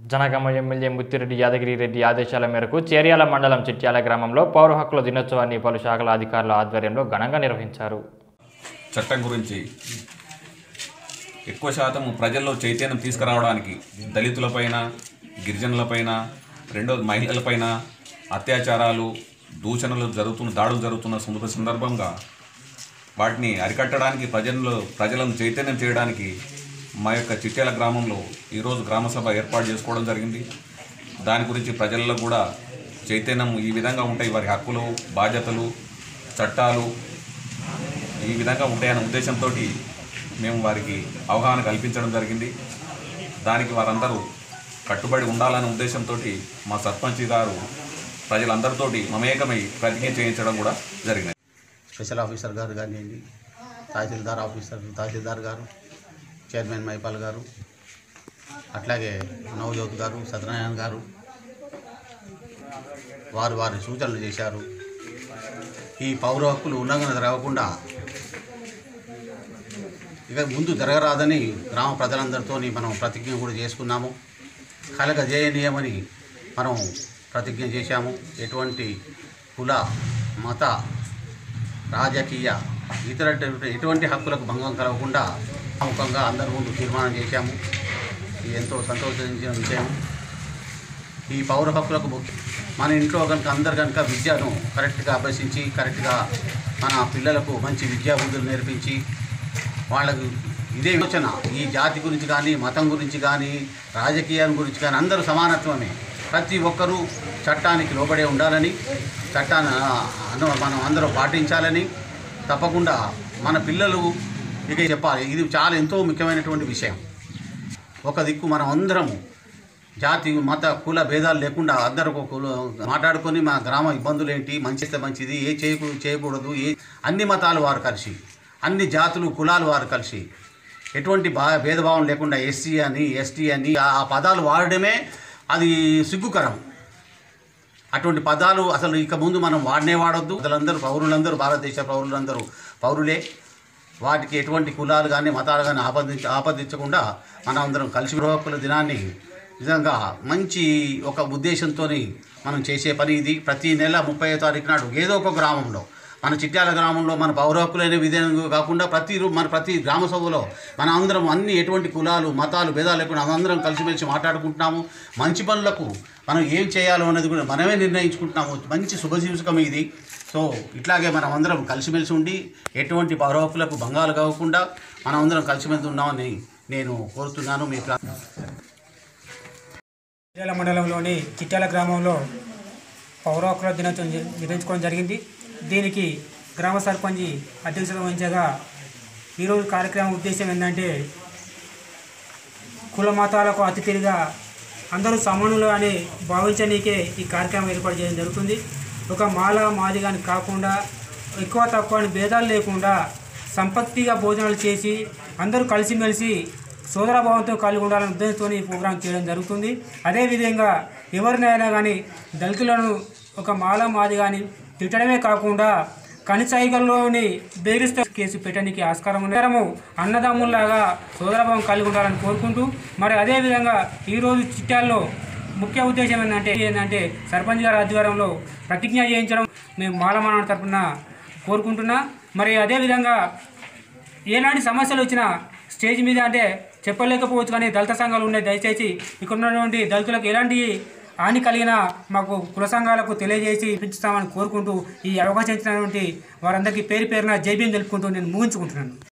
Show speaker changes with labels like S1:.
S1: Janagama MLA Muthireddy Yadagiri Reddy ఆదేశాల మేరకు చేర్యాల మండలం చిట్యాల గ్రామంలో పౌర హక్కుల దినోత్సవాన్ని పలు శాఖల అధికారుల ఆధ్వర్యంలో ఘనంగా నిర్వహించారు
S2: చట్టం గురించి ఎక్కువ శాతం ప్రజల్లో చైతన్యం తీసుకురావడానికి దళితులపైన గిరిజనులపైన రెండోది మహిళలపైన అత్యాచారాలు దూషణలు జరుగుతున్న దాడులు జరుగుతున్న సంద- సందర్భంగా వాటిని అరికట్టడానికి ప్రజల్లో ప్రజలను చైతన్యం చేయడానికి మా యొక్క చిట్యాల గ్రామంలో ఈరోజు గ్రామ సభ ఏర్పాటు చేసుకోవడం జరిగింది దాని గురించి ప్రజల్లో కూడా చైతన్యం ఈ విధంగా ఉంటాయి వారి హక్కులు బాధ్యతలు చట్టాలు ఈ విధంగా ఉంటాయనే ఉద్దేశంతో మేము వారికి అవగాహన కల్పించడం జరిగింది దానికి వారందరూ కట్టుబడి ఉండాలనే ఉద్దేశంతో మా సర్పంచ్ గారు ప్రజలందరితోటి మమేకమై ప్రతిజ్ఞ చేయించడం కూడా జరిగింది
S3: స్పెషల్ ఆఫీసర్ గారు కానివ్వండి తహసీల్దార్ ఆఫీసర్ తహసీల్దార్ గారు చైర్మన్ మైపాల్ గారు అట్లాగే నవజ్యోత్ గారు సత్యనారాయణ గారు వారు వారి సూచనలు చేశారు ఈ పౌర హక్కులు ఉల్లంఘన జరగకుండా ఇక ముందు జరగరాదని గ్రామ ప్రజలందరితో మనం ప్రతిజ్ఞ కూడా చేసుకున్నాము కలగ జయనీయమని మనం ప్రతిజ్ఞ చేశాము ఎటువంటి కుల మత రాజకీయ ఇతర ఎటువంటి హక్కులకు భంగం కలగకుండా ముఖంగా అందరి ముందు తీర్మానం చేశాము ఇది ఎంతో సంతోషించిన విషయం ఈ పౌర హక్కులకు ముఖ్యం మన ఇంట్లో కనుక అందరు కనుక విద్యను కరెక్ట్గా అభ్యసించి కరెక్ట్గా మన పిల్లలకు మంచి విద్యా బుద్ధులు నేర్పించి వాళ్ళకు ఇదే యోచన ఈ జాతి గురించి కానీ మతం గురించి కానీ రాజకీయం గురించి కానీ అందరూ సమానత్వమే ప్రతి ఒక్కరూ చట్టానికి లోబడే ఉండాలని చట్టాన్ని ఆ, అను- మనం అందరూ పాటించాలని తప్పకుండా మన పిల్లలు ఇక చెప్పాలి ఇది చాలా ఎంతో ముఖ్యమైనటువంటి విషయం ఒక దిక్కు మనం అందరము జాతి మత కుల భేదాలు లేకుండా అందరూ ఒక కుల- మాట్లాడుకొని మా గ్రామ ఇబ్బందులు ఏంటి మంచి చేస్తే మంచిది ఏ చేయకు చేయకూడదు ఏ అన్ని మతాలు వారు కలిసి అన్ని జాతులు కులాలు వారు కలిసి ఎటువంటి భా భేదభావం లేకుండా ఎస్సీ అని ఎస్టీ అని ఆ ఆ పదాలు వాడడమే అది సిగ్గుకరం అటువంటి పదాలు అసలు ఇక ముందు మనం వాడనే వాడొద్దు ప్రజలందరూ పౌరులందరూ భారతదేశ పౌరులందరూ పౌరులే వాటికి ఎటువంటి కులాలు కానీ మతాలు కానీ ఆపదించ ఆపదించకుండా మనం అందరం కలిసి హక్కుల దినాన్ని నిజంగా మంచి ఒక ఉద్దేశంతో మనం చేసే పని ఇది ప్రతి నెల ముప్పై తారీఖు నాడు ఏదో ఒక గ్రామంలో మన చిట్యాల గ్రామంలో మన పౌర హక్కులైన విధంగా కాకుండా ప్రతి రూ- మన ప్రతి గ్రామ సభలో మన అందరం అన్ని ఎటువంటి కులాలు మతాలు భేదాలు లేకుండా అందరం కలిసిమెలిసి మాట్లాడుకుంటున్నాము మంచి పనులకు మనం ఏం చేయాలో అనేది కూడా మనమే నిర్ణయించుకుంటున్నాము మంచి శుభశీర్షకం ఇది సో ఇట్లాగే మనం అందరం కలిసిమెలిసి ఉండి ఎటువంటి పౌర హక్కులకు భంగాలు కాకుండా మనం అందరం కలిసిమెలిసి ఉన్నామని నేను కోరుతున్నాను మీ ప్రా-
S4: చిట్యాల మండలంలోని చిట్యాల గ్రామంలో పౌర హక్కుల దినోత్సవం జ- నిర్వహించుకోవడం జరిగింది దీనికి గ్రామ సర్పంచ్ అధ్యక్షత వహించగా ఈరోజు కార్యక్రమం ఉద్దేశం ఏంటంటే కుల మతాలకు అతిథిగా అందరూ సమానులు అని భావించనీకే ఈ కార్యక్రమం ఏర్పాటు చేయడం జరుగుతుంది ఒక మాల మాదిగాని కాకుండా ఎక్కువ తక్కువ అని భేదాలు లేకుండా సంపత్తిగా భోజనాలు చేసి అందరూ కలిసిమెలిసి సోదరభావంతో కలిగి ఉండాలనే ఉద్దేశంతో ఈ ప్రోగ్రాం చేయడం జరుగుతుంది అదేవిధంగా ఎవరినైనా కానీ దళితులను ఒక మాల మాది కానీ తిట్టడమే కాకుండా కనిసైగల్లోని బెదిరిస్తే కేసు పెట్టడానికి ఆస్కారం ఉంది అందరము అన్నదమ్ముల్లాగా సోదరభావం కలిగి ఉండాలని కోరుకుంటూ మరి అదేవిధంగా ఈరోజు చిట్టాల్లో ముఖ్య ఉద్దేశం ఏంటంటే ఏంటంటే సర్పంచ్ గారి ఆధ్వర్యంలో ప్రతిజ్ఞ చేయించడం మేము మాలమాన తరపున కోరుకుంటున్నా మరి అదేవిధంగా ఎలాంటి సమస్యలు వచ్చినా స్టేజ్ మీద అంటే చెప్పలేకపోవచ్చు కానీ దళిత సంఘాలు ఉన్నాయి దయచేసి ఇక్కడ ఉన్నటువంటి దళితులకు ఎలాంటి హాని కలిగినా మాకు కుల సంఘాలకు తెలియజేసి పెంచుతామని కోరుకుంటూ ఈ అవకాశం ఇచ్చినటువంటి వారందరికీ పేరు పేరున జైబీం తెలుపుకుంటూ నేను ముగించుకుంటున్నాను